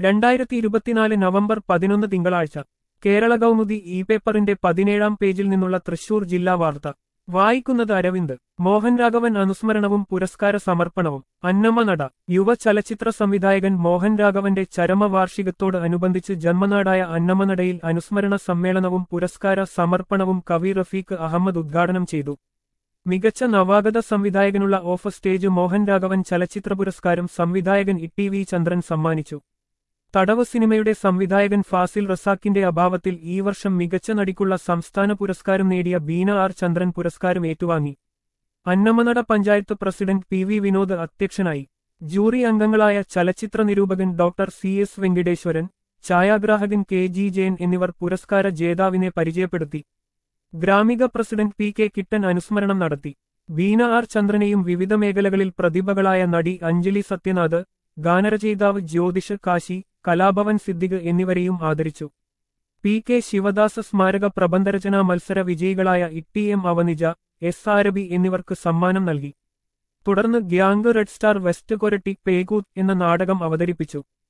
രണ്ടായിരത്തി ഇരുപത്തിനാല് നവംബർ പതിനൊന്ന് തിങ്കളാഴ്ച കേരള കൗമുദി ഇ പേപ്പറിന്റെ പതിനേഴാം പേജിൽ നിന്നുള്ള തൃശൂർ ജില്ലാ വാർത്ത വായിക്കുന്നത് അരവിന്ദ് മോഹൻ രാഘവൻ അനുസ്മരണവും പുരസ്കാര സമർപ്പണവും അന്നമ നട യുവ ചലച്ചിത്ര സംവിധായകൻ മോഹൻ രാഘവന്റെ ചരമവാർഷികത്തോട് അനുബന്ധിച്ച് ജന്മനാടായ അന്നമനടയിൽ അനുസ്മരണ സമ്മേളനവും പുരസ്കാര സമർപ്പണവും കവി റഫീഖ് അഹമ്മദ് ഉദ്ഘാടനം ചെയ്തു മികച്ച നവാഗത സംവിധായകനുള്ള ഓഫ് സ്റ്റേജ് മോഹൻ രാഘവൻ ചലച്ചിത്ര പുരസ്കാരം സംവിധായകൻ ഇ വി ചന്ദ്രൻ സമ്മാനിച്ചു തടവ് സിനിമയുടെ സംവിധായകൻ ഫാസിൽ റസാക്കിന്റെ അഭാവത്തിൽ ഈ വർഷം മികച്ച നടിക്കുള്ള സംസ്ഥാന പുരസ്കാരം നേടിയ ബീന ആർ ചന്ദ്രൻ പുരസ്കാരം ഏറ്റുവാങ്ങി Annamanada panchayat president P V Vinod അധ്യക്ഷനായി ജൂറി അംഗങ്ങളായ ചലച്ചിത്ര നിരൂപകൻ ഡോക്ടർ സി എസ് വെങ്കിടേശ്വരൻ ഛായാഗ്രാഹകൻ കെ ജി ജയൻ എന്നിവർ പുരസ്കാര ജേതാവിനെ പരിചയപ്പെടുത്തി Gramika president P K Kittan അനുസ്മരണം നടത്തി ബീന ആർ ചന്ദ്രനെയും വിവിധ മേഖലകളിൽ പ്രതിഭകളായ നടി അഞ്ജലി സത്യനാഥ് ഗാനരചയിതാവ് ജ്യോതിഷ് കാശി കലാഭവൻ സിദ്ദിഖ് എന്നിവരെയും ആദരിച്ചു പി കെ ശിവദാസ സ്മാരക പ്രബന്ധരചനാ മത്സര വിജയികളായ ഇട്ടി എം അവനിജ എസ് ആരബി എന്നിവർക്ക് സമ്മാനം നൽകി തുടർന്ന് gang red star west Koratty Pekoothu എന്ന നാടകം അവതരിപ്പിച്ചു